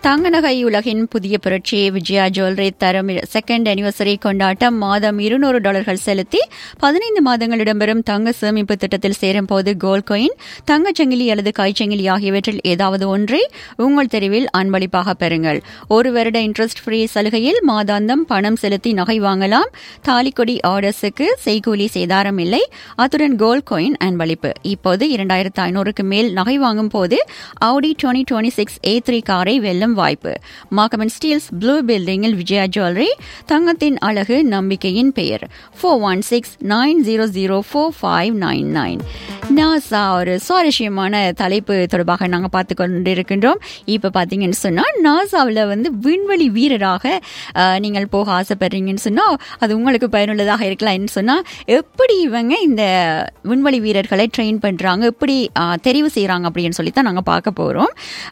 தங்க நகை உலகின் புதிய புரட்சி விஜயா ஜுவல்லரி தரும் செகண்ட் அனிவர்சரி கொண்டாட்டம் மாதம் இருநூறு டாலர்கள் செலுத்தி பதினைந்து மாதங்கள் இடம்பெறும் தங்க சேமிப்பு திட்டத்தில் சேரும் போது கோல்ட் காயின் தங்கச்சங்கிலி அல்லது கைச்சங்கிலி ஆகியவற்றில் ஏதாவது ஒன்றை உங்கள் தெருவில் அன்பளிப்பாக பெறுங்கள் ஒரு வருட இன்ட்ரெஸ்ட் ஃப்ரீ சலுகையில் மாதாந்தம் பணம் செலுத்தி நகை வாங்கலாம் தாலிக்கொடி ஆர்டர்ஸுக்கு செய்கூலி சேதாரம் இல்லை அத்துடன் கோல்ட் காயின் அன்பளிப்பு இப்போது இரண்டாயிரத்து ஐநூறுக்கு மேல் நகை வாங்கும் போது Audi twenty twenty six A three காரை வெல்லும் வாய்ப்பு மார்க்கமன் ஸ்டீல்ஸ் ப்ளூ பில்டிங்கில் விஜயா ஜுவல்லரி தங்கத்தின் அழகு நம்பிக்கையின் பெயர் four one six nine zero zero four five nine nine NASA ஒரு சுவாரஸ்யமான தலைப்பு தொடர்பாக நாங்கள் பார்த்து கொண்டிருக்கின்றோம் இப்போ பார்த்தீங்கன்னு சொன்னால் நாசாவில் வந்து விண்வெளி வீரராக அஹ், நீங்கள் போக ஆசைப்படுறீங்கன்னு சொன்னால் அது உங்களுக்கு பயனுள்ளதாக இருக்கலாம்னு சொன்னால் எப்படி இவங்க இந்த விண்வெளி வீரர்களை ட்ரெயின் பண்ணுறாங்க எப்படி அஹ், தெரிவு செய்கிறாங்க அப்படின்னு சொல்லி தான் நாங்கள் பார்க்க போகிறோம்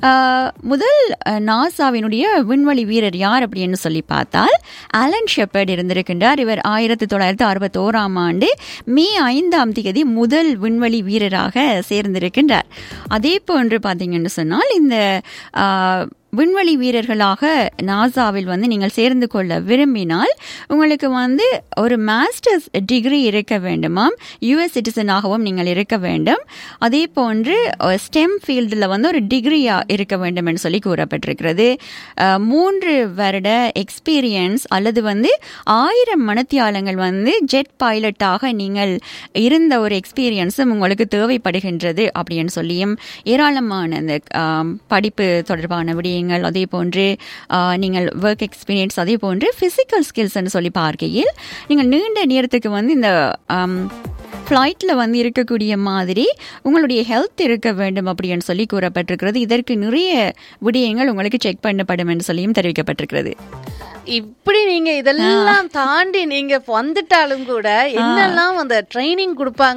முதல் அஹ், நாசாவினுடைய விண்வெளி வீரர் யார் அப்படின்னு சொல்லி பார்த்தால் அலன் ஷெப்பர்ட் இருந்திருக்கின்றார் இவர் ஆயிரத்தி தொள்ளாயிரத்தி அறுபத்தோராம் ஆண்டு மே ஐந்தாம் தேதி முதல் விண்வெளி வீரராக சேர்ந்திருக்கின்றார் அதே போன்று பார்த்தீங்கன்னு சொன்னால் இந்த ஆஹ், விண்வெளி வீரர்களாக நாசாவில் வந்து நீங்கள் சேர்ந்து கொள்ள விரும்பினால் உங்களுக்கு வந்து ஒரு மாஸ்டர்ஸ் டிகிரி இருக்க வேண்டுமாம் யுஎஸ் சிட்டிசனாகவும் நீங்கள் இருக்க வேண்டும் அதே போன்று ஸ்டெம் ஃபீல்டில் வந்து ஒரு டிகிரியா இருக்க வேண்டும் என்று சொல்லி கூறப்பட்டிருக்கிறது அஹ், மூன்று வருட எக்ஸ்பீரியன்ஸ் அல்லது வந்து ஆயிரம் மணத்தியாலங்கள் வந்து ஜெட் பைலட்டாக நீங்கள் இருந்த ஒரு எக்ஸ்பீரியன்ஸும் உங்களுக்கு தேவைப்படுகின்றது அப்படின்னு சொல்லியும் ஏராளமான அந்த ஆம், படிப்பு தொடர்பான விடயங்கள் அதே போன்று ஆ, நீங்கள் ஒர்க் எக்ஸ்பீரியன்ஸ் அதே போன்று ஃபிசிக்கல் ஸ்கில்ஸ்ன்னு சொல்லி பார்க்கையில் நீங்கள் நீண்ட நேரத்துக்கு வந்து இந்த ஃப்ளைட்டில் வந்து இருக்கக்கூடிய மாதிரி உங்களுடைய ஹெல்த் இருக்க வேண்டும் அப்படின்னு சொல்லி கூறப்பட்டிருக்கிறது இதற்கு நிறைய விடயங்கள் உங்களுக்கு செக் பண்ணப்படும் என்று சொல்லியும் தெரிவிக்கப்பட்டிருக்கிறது இப்படி நீங்க இதெல்லாம் தாண்டி நீங்க வந்துட்டாலும் கூட என்னெல்லாம் அந்த ட்ரைனிங் கொடுப்பாங்க